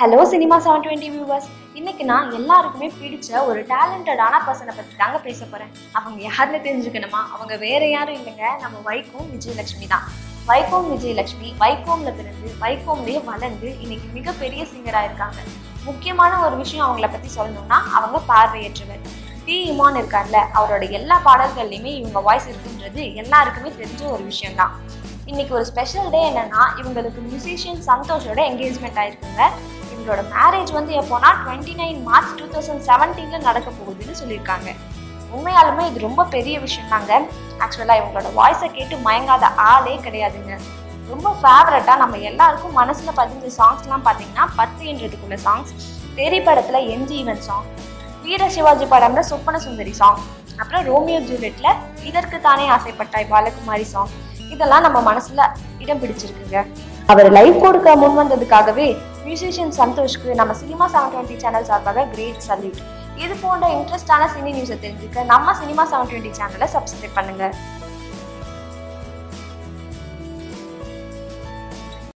hello cinema seven twenty viewers இன்னைக்கு நான் எல்லாருக்குமே பிடிச்ச ஒரு டேலண்டடான பர்சனை பற்றி தாங்க பேச போகிறேன் அவங்க யாருன்னு தெரிஞ்சுக்கணுமா அவங்க வேற யாரும் இல்லைங்க நம்ம வைகோம் விஜயலட்சுமி தான் வைகோம் விஜயலட்சுமி வைகோம்ல பிறந்து வைகோம்லயே வளர்ந்து இன்னைக்கு மிகப்பெரிய சிங்கராக இருக்காங்க முக்கியமான ஒரு விஷயம் அவங்கள பற்றி சொல்லணும்னா அவங்க பார்வையற்றவர் டி இமான் இருக்கார்ல அவரோட எல்லா பாடல்கள்லையுமே இவங்க வாய்ஸ் இருக்குன்றது எல்லாருக்குமே தெரிஞ்ச ஒரு விஷயம்தான் இன்னைக்கு ஒரு ஸ்பெஷல் டே என்னன்னா இவங்களுக்கு மியூசிஷியன் சந்தோஷோட என்கேஜ்மெண்ட் ஆயிருக்குங்க இவங்களோட மேரேஜ் வந்து எப்போனா twenty nine March two thousand செவன்டீன்ல நடக்க போகுதுன்னு சொல்லியிருக்காங்க உண்மையாலுமே இது ரொம்ப பெரிய விஷயம் தாங்க ஆக்சுவலாக இவங்களோட வாய்ஸை கேட்டு மயங்காத ஆளே கிடையாதுங்க ரொம்ப ஃபேவரட்டாக நம்ம எல்லாருக்கும் மனசில் பதிஞ்ச சாங்ஸ்லாம் பார்த்தீங்கன்னா பத்து என்றதுக்குள்ள சாங்ஸ் தெரி படத்தில் என்ஜி ஈவன் சாங் வீர சிவாஜி படம்ல சொப்பன சுந்தரி சாங் அப்புறம் ரோமியோ ஜூலியட்ல இதற்கு தானே ஆசைப்பட்டாய் பாலகுமாரி சாங் இதெல்லாம் நம்ம மனசுல இடம் பிடிச்சிருக்குங்க அவர் லைவ் கொடுக்க முன் வந்ததுக்காகவே மியூசிஷியன் சந்தோஷ்க்கு நம்ம சினிமா செவன் டுவெண்ட்டி சேனல் சார்பாக கிரேட் சல்யூட் இது போன்ற இன்ட்ரெஸ்டான சினி நியூஸை தெரிஞ்சுக்க நம்ம சினிமா செவன் டுவெண்ட்டி சேனலை சப்ஸ்கிரைப் பண்ணுங்க